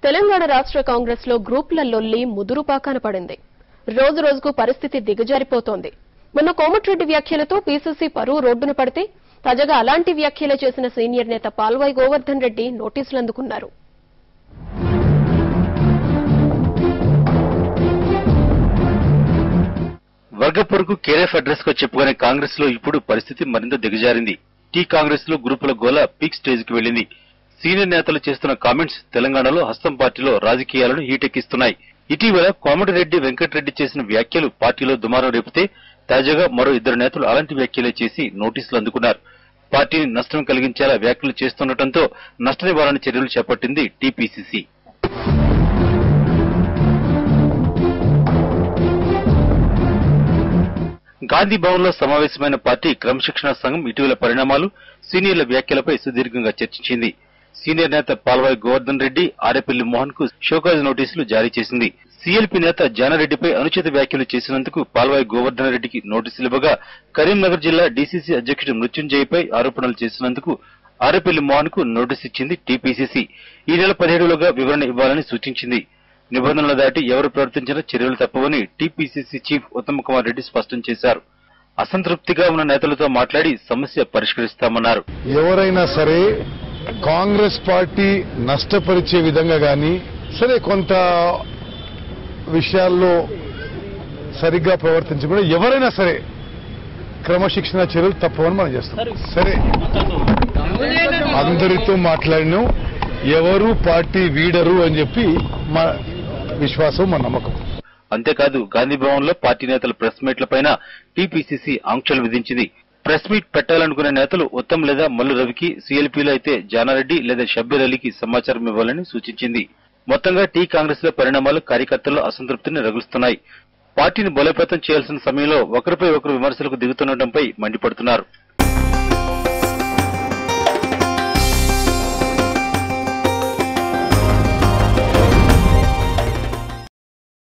తెలంగాణ రాష్ట్ర కాంగ్రెస్ లో గ్రూపుల లొల్లి ముదురుపాకాన పడింది రోజు రోజుకు పరిస్థితి దిగజారిపోతోంది మొన్న కోమటిరెడ్డి వ్యాఖ్యలతో పీసీసీ పరువు రోడ్డున పడితే తాజాగా అలాంటి వ్యాఖ్యలే చేసిన సీనియర్ నేత పాల్వాయి గోవర్ధన్ రెడ్డి నోటీసులు అందుకున్నారు వర్గపొరకు కేరేఫ్ అడ్రస్ గా చెప్పుకునే కాంగ్రెస్ లో ఇప్పుడు పరిస్థితి మరింత దిగజారింది టీ కాంగ్రెస్ లో గ్రూపుల గోల పీక్ స్టేజ్ కి వెళ్లింది సీనియర్ నేతలు చేస్తున్న కామెంట్స్ తెలంగాణలో హస్తం పార్టీలో రాజకీయాలను హీటెక్కిస్తున్నాయి ఇటీవల కోమటిరెడ్డి వెంకటరెడ్డి చేసిన వ్యాఖ్యలు పార్టీలో దుమారం రేపితే తాజాగా మరో ఇద్దరు నేతలు అలాంటి వ్యాఖ్యలే చేసి నోటీసులు అందుకున్నారు పార్టీని నష్టం కలిగించేలా వ్యాఖ్యలు చేస్తుండటంతో నష్ట నివారణ చర్యలు చేపట్టింది టీపీసీసీ గాంధీ భవన్ లో సమావేశమైన పార్టీ క్రమశిక్షణ సంఘం ఇటీవల పరిణామాలు సీనియర్ల వ్యాఖ్యలపై సుదీర్ఘంగా చర్చించింది సీనియర్ నేత పాల్వాయి గోవర్ధన్ రెడ్డి ఆరేపల్లి మోహన్ కు షోకాజ్ నోటీసులు జారీ చేసింది సీఎల్పీ నేత జానారెడ్డిపై అనుచిత వ్యాఖ్యలు చేసినందుకు పాల్వాయి గోవర్ధన్ రెడ్డికి నోటీసులు ఇవ్వగా కరీంనగర్ జిల్లా డీసీసీ అధ్యక్షుడు మృత్యుంజయపై ఆరోపణలు చేసినందుకు ఆరేపల్లి మోహన్ కు నోటీసు ఇచ్చింది టీపీసీసీ ఈ నెల పదిహేడులోగా వివరణ ఇవ్వాలని సూచించింది నిబంధనలు దాటి ఎవరు ప్రవర్తించినా చర్యలు తప్పవని టీపీసీసీ చీఫ్ ఉత్తమ్ కుమార్ రెడ్డి స్పష్టం చేశారు అసంతృప్తిగా ఉన్న నేతలతో మాట్లాడి సమస్య పరిష్కరిస్తామన్నారు ఎవరైనా సరే కాంగ్రెస్ పార్టీ నష్టపరిచే విధంగా కానీ సరే కొంత విషయాల్లో సరిగ్గా ప్రవర్తించకుండా ఎవరైనా సరే క్రమశిక్షణ చర్యలు తప్పవని మనం చేస్తాం సరే అందరితో మాట్లాడినాం ఎవరు పార్టీ వీడరు అని చెప్పి మా విశ్వాసం మా నమ్మకం అంతేకాదు గాంధీ భవన్ లో పార్టీ నేతల ప్రెస్ మీట్లపైన టీపీసీసీ ఆంక్షలు విధించింది ప్రెస్ మీట్ పెట్టాలనుకునే నేతలు ఉత్తమ్ లేదా మల్లు రవికి సీఎల్పీలో అయితే జానారెడ్డి లేదా షబ్బీర్ అలీకి సమాచారం ఇవ్వాలని సూచించింది మొత్తంగా టీ కాంగ్రెస్ లో పరిణామాలు కార్యకర్తల్లో అసంతృప్తిని రగులుస్తున్నాయి పార్టీని బలోపేతం చేయాల్సిన సమయంలో ఒకరిపై ఒకరు విమర్శలకు దిగుతుండటంపై మండిపడుతున్నారు